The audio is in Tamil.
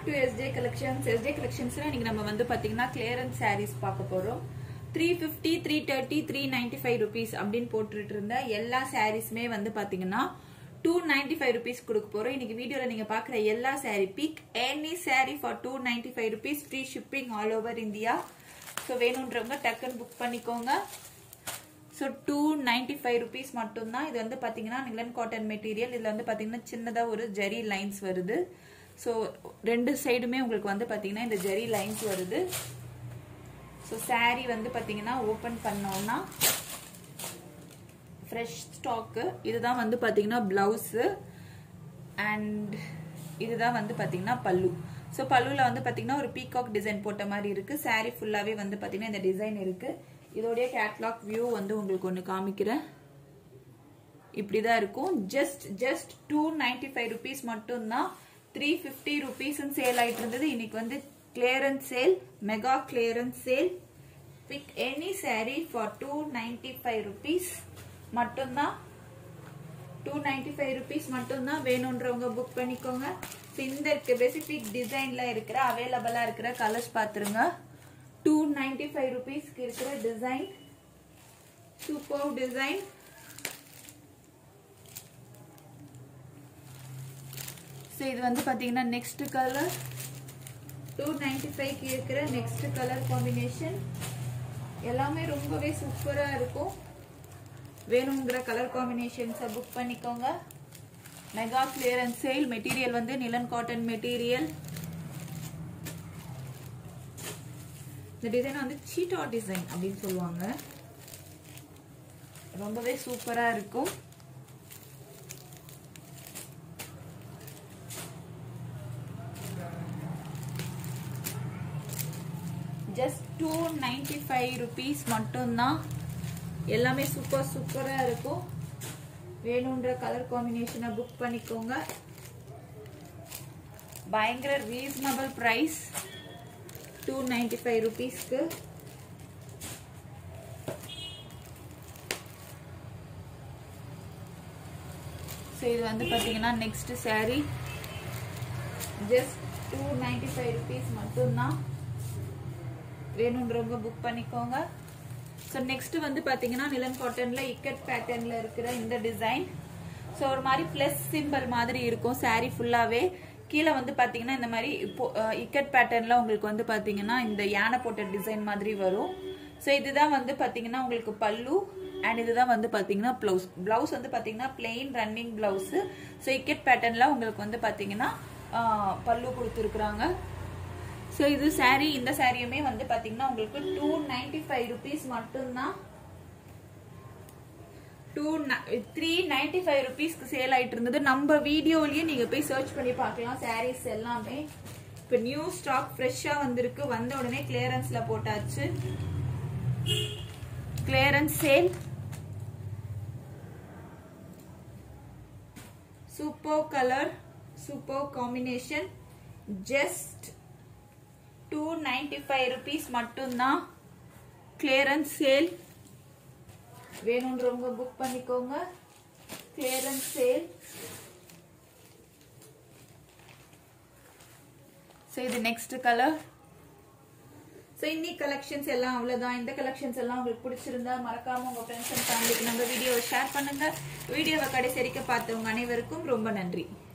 டு எஸ்ஜே கலெக்ஷன்ஸ் எஸ்ஜே கலெக்ஷன்ஸ்ல இன்னைக்கு நம்ம வந்து பாத்தீங்கன்னா கிளியரன்ஸ் சாரீஸ் பார்க்க போறோம் three fifty three thirty three ninety five rupees அப்படின்னு போட்டுட்டு இருந்த எல்லா சாரீஸுமே வந்து பாத்தீங்கன்னா டூ நைன்டி ஃபைவ் ருபீஸ் கொடுக்க போறோம் இன்னைக்கு வீடியோல நீங்க பாக்குற எல்லா saree pick any saree for two ninety five rupees free shipping all over India so வேணுன்றவங்க டக்குன்னு புக் பண்ணிக்கோங்க so two ninety five rupees மட்டும்தான் இது வந்து பார்த்தீங்கன்னா நிலன் காட்டன் மெட்டீரியல் இதில் வந்து பார்த்தீங்கன்னா சின்னதாக ஒரு ஜெரி லைன்ஸ் வருது ஸோ ரெண்டு சைடுமே உங்களுக்கு வந்து பார்த்தீங்கன்னா இந்த ஜெரி லைன்ஸ் வருது ஸோ saree வந்து பார்த்தீங்கன்னா ஓப்பன் பண்ணோம்னா ஃப்ரெஷ் ஸ்டாக்கு இதுதான் வந்து பார்த்தீங்கன்னா ப்ளவுஸு அண்ட் இதுதான் வந்து பார்த்தீங்கன்னா பல்லு ஸோ பல்லுவில் வந்து பார்த்தீங்கன்னா ஒரு பீகாக் டிசைன் போட்ட மாதிரி இருக்குது saree ஃபுல்லாகவே வந்து பார்த்தீங்கன்னா இந்த டிசைன் இருக்குது இதோடைய கேட்லாக் வியூ வந்து உங்களுக்கு ஒன்று காமிக்கிறேன் இப்படி தான் இருக்கும் just just two ninety five rupees மட்டும்தான் த்ரீ ஃபிஃப்டி ருபீஸ்ன்னு சேல் ஆயிட்டு இருந்தது இன்னைக்கு வந்து clearance sale mega clearance sale pick any saree for two ninety five rupees மட்டும்தான் டூ நைன்டி ஃபைவ் ருபீஸ் மட்டும்தான் வேணுன்றவங்க புக் பண்ணிக்கோங்க So, இந்த ஸ்பெசிபிக் டிசைன்ல இருக்கிற அவைலபிளா இருக்கிற கலர்ஸ் பார்த்துருங்க டூ நைன்டி ஃபைவ் ருபீஸ்க்கு இருக்கிற டிசைன் சூப்பர் டிசைன் ஸோ இது வந்து பார்த்தீங்கன்னா நெக்ஸ்ட் கலர் டூ நைன்டி ஃபைவ்க்கு இருக்கிற நெக்ஸ்ட் கலர் காம்பினேஷன் எல்லாமே ரொம்பவே சூப்பராக இருக்கும் வேணுங்கிற கலர் காம்பினேஷன்ஸை புக் பண்ணிக்கோங்க மெகா கிளியரன்ஸ் சேல் மெட்டீரியல் வந்து நிலன் காட்டன் மெட்டீரியல் இந்த டிசைன் வந்து சீட்டா டிசைன் அப்படின்னு சொல்லுவாங்க ரொம்பவே சூப்பரா இருக்கும் just two ninety five rupees மட்டும்தான் எல்லாமே சூப்பர் சூப்பரா இருக்கும் வேணுன்ற கலர் காம்பினேஷனை புக் பண்ணிக்கோங்க பயங்கர reasonable price two ninety five ருபீஸ்க்கு ஸோ இது வந்து பார்த்தீங்கன்னா next saree just two ninety five rupees மட்டும்தான் வேணுன்றவங்க புக் பண்ணிக்கோங்க ஸோ நெக்ஸ்ட் வந்து பார்த்தீங்கன்னா நிலன் காட்டன்ல இக்கட் பேட்டர்ன்ல இருக்கிற இந்த டிசைன் ஸோ ஒரு மாதிரி ப்ளஸ் சிம்பிள் மாதிரி இருக்கும் saree ஃபுல்லாகவே கீழே வந்து பார்த்தீங்கன்னா இந்த மாதிரி இப்போ இக்கட் பேட்டர்ன்ல உங்களுக்கு வந்து பார்த்தீங்கன்னா இந்த யானை போட்ட டிசைன் மாதிரி வரும் ஸோ இதுதான் வந்து பார்த்தீங்கன்னா உங்களுக்கு பல்லு அண்ட் இதுதான் வந்து பார்த்தீங்கன்னா ப்ளவுஸ் ப்ளவுஸ் வந்து பார்த்தீங்கன்னா plain running blouse so ikat பேட்டர்னில் உங்களுக்கு வந்து பார்த்தீங்கன்னா பல்லு கொடுத்துருக்குறாங்க ஸோ இது saree இந்த சாரியுமே வந்து பார்த்தீங்கன்னா உங்களுக்கு டூ நைன்டி ஃபைவ் ருபீஸ் மட்டும்தான் டூ த்ரீ நைன்டி ஃபைவ் ருபீஸ்க்கு சேல் ஆயிட்டு இருந்தது நம்ம வீடியோலயே நீங்க போய் சர்ச் பண்ணி பார்க்கலாம் சாரீஸ் எல்லாமே இப்போ நியூ ஸ்டாக் ஃப்ரெஷ்ஷாக வந்திருக்கு வந்த உடனே கிளியரன்ஸ்ல போட்டாச்சு clearance sale super colour super combination just two ninety five rupees மட்டும்தான் கிளியரன்ஸ் சேல் வேணுன்றவங்க புக் பண்ணிக்கோங்க கிளியரன்ஸ் சேல் ஸோ இது நெக்ஸ்ட் கலர் ஸோ இன்னைக்கு கலெக்ஷன்ஸ் எல்லாம் அவ்வளோதான் இந்த கலெக்ஷன்ஸ் எல்லாம் உங்களுக்கு பிடிச்சிருந்தா மறக்காம உங்க ஃப்ரெண்ட்ஸ் அண்ட் ஃபேமிலிக்கு நம்ம வீடியோவை ஷேர் பண்ணுங்க வீடியோவை கடைசி வரைக்கும் பார்த்தவங்க அனைவருக்கும் ரொம்ப நன்றி